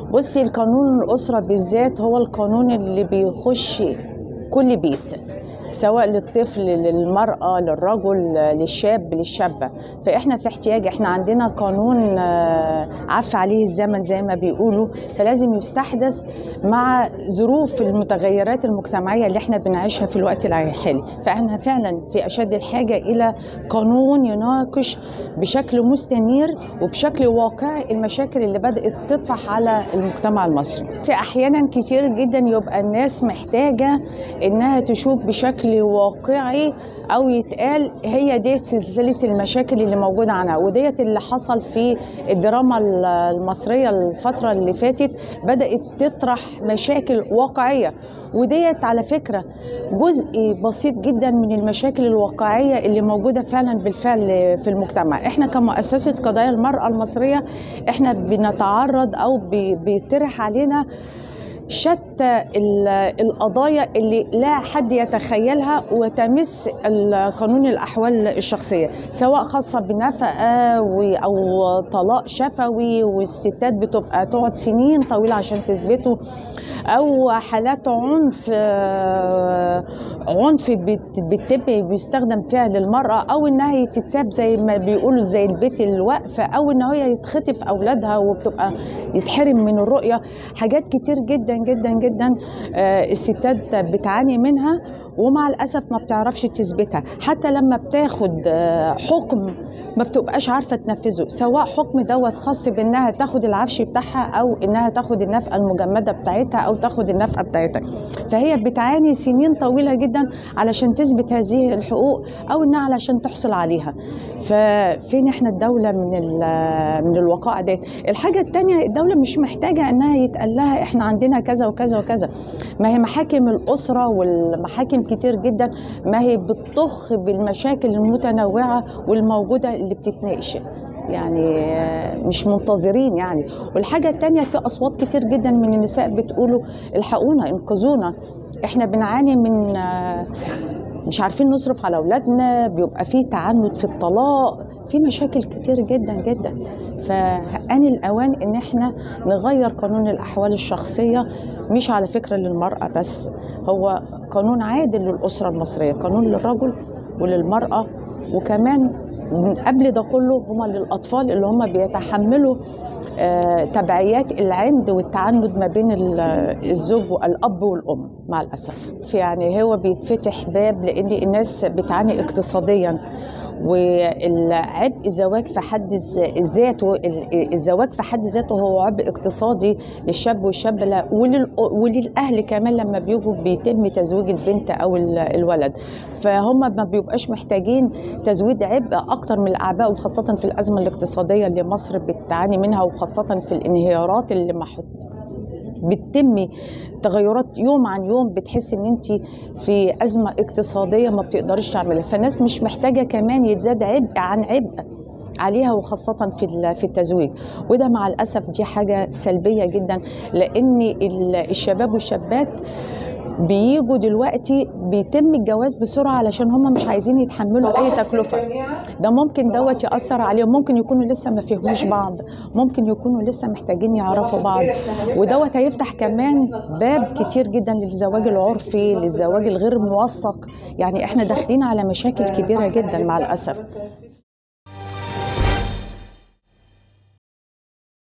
بصي القانون الأسرة بالذات هو القانون اللي بيخش كل بيت سواء للطفل للمرأة للرجل للشاب للشابة فإحنا في احتياج إحنا عندنا قانون آه، عف عليه الزمن زي ما بيقولوا فلازم يستحدث مع ظروف المتغيرات المجتمعية اللي إحنا بنعيشها في الوقت الحالي فإحنا فعلا في أشد الحاجة إلى قانون يناقش بشكل مستنير وبشكل واقعي المشاكل اللي بدأت تطفح على المجتمع المصري أحيانا كتير جدا يبقى الناس محتاجة إنها تشوف بشكل واقعي او يتقال هي ديت سلسله المشاكل اللي موجوده عنها وديت اللي حصل في الدراما المصريه الفتره اللي فاتت بدات تطرح مشاكل واقعيه وديت على فكره جزء بسيط جدا من المشاكل الواقعيه اللي موجوده فعلا بالفعل في المجتمع احنا كمؤسسه قضايا المراه المصريه احنا بنتعرض او بي- بيطرح علينا شتى ال- القضايا اللي لا حد يتخيلها وتمس ال- قانون الأحوال الشخصية سواء خاصة بنفقة و- أو طلاق شفوي والستات بتبقى تقعد سنين طويلة عشان تثبته أو حالات عنف آه، عنف بت- بتم بيستخدم فيها للمرأة أو إنها تتساب زي ما بيقولوا زي البيت الوقف أو إن هي يتخطف أولادها وبتبقى يتحرم من الرؤية حاجات كتير جدا جدا جدا آه، الستات بتعاني منها ومع الأسف ما بتعرفش تثبتها حتى لما بتاخد آه، حكم ما بتبقاش عارفة تنفذه سواء حكم دوت خاص بإنها تاخد العفش بتاعها أو إنها تاخد النفقة المجمدة بتاعتها أو تاخد النفقة بتاعتها فهي بتعاني سنين طويلة جدا علشان تثبت هذه الحقوق أو إنها علشان تحصل عليها ففين إحنا الدولة من ال- من الوقائع ديت الحاجة التانية الدولة مش محتاجة إنها يتقال لها إحنا عندنا كذا وكذا وكذا ما هي محاكم الأسرة والمحاكم كتير جدا ما هي بتضخ بالمشاكل المتنوعة والموجودة اللي بتتناقش يعني آه، مش منتظرين يعني والحاجة التانية في أصوات كتير جدا من النساء بتقولوا الحقونا انقذونا احنا بنعاني من آه، مش عارفين نصرف على أولادنا بيبقى في تعنت في الطلاق في مشاكل كتير جدا جدا فآن الأوان إن احنا نغير قانون الأحوال الشخصية مش على فكرة للمرأة بس هو قانون عادل للأسرة المصرية قانون للرجل وللمرأة وكمان من قبل ده كله هما للأطفال اللي هما بيتحملوا آه، تبعيات العند والتعند ما بين ال- الزوج والأب والأم مع الأسف يعني هو بيتفتح باب لأن الناس بتعاني اقتصاديا والعبء الزواج في حد ز- ذاته ال- الزواج في حد ذاته هو عبء اقتصادي للشاب والشاب لا ولل- وللاهل كمان لما بيجوا بيتم تزويج البنت او ال- الولد فهم ما بيبقاش محتاجين تزويد عبء اكتر من الاعباء وخاصه في الازمه الاقتصاديه اللي مصر بتعاني منها وخاصه في الانهيارات اللي محط بتتمي تغيرات يوم عن يوم بتحس ان انت في ازمه اقتصاديه ما بتقدرش تعملها فالناس مش محتاجه كمان يتزاد عبء عن عبء عليها وخاصة في ال- في التزويج وده مع الأسف دي حاجة سلبية جدا لأن ال- الشباب والشابات بيجوا دلوقتي بيتم الجواز بسرعة علشان هم مش عايزين يتحملوا أي تكلفة ده ممكن دوت يأثر عليهم ممكن يكونوا لسه ما فهموش بعض ممكن يكونوا لسه محتاجين يعرفوا بعض ودوت هيفتح كمان باب كتير جدا للزواج العرفي للزواج الغير موثق يعني احنا داخلين على مشاكل كبيرة جدا مع الأسف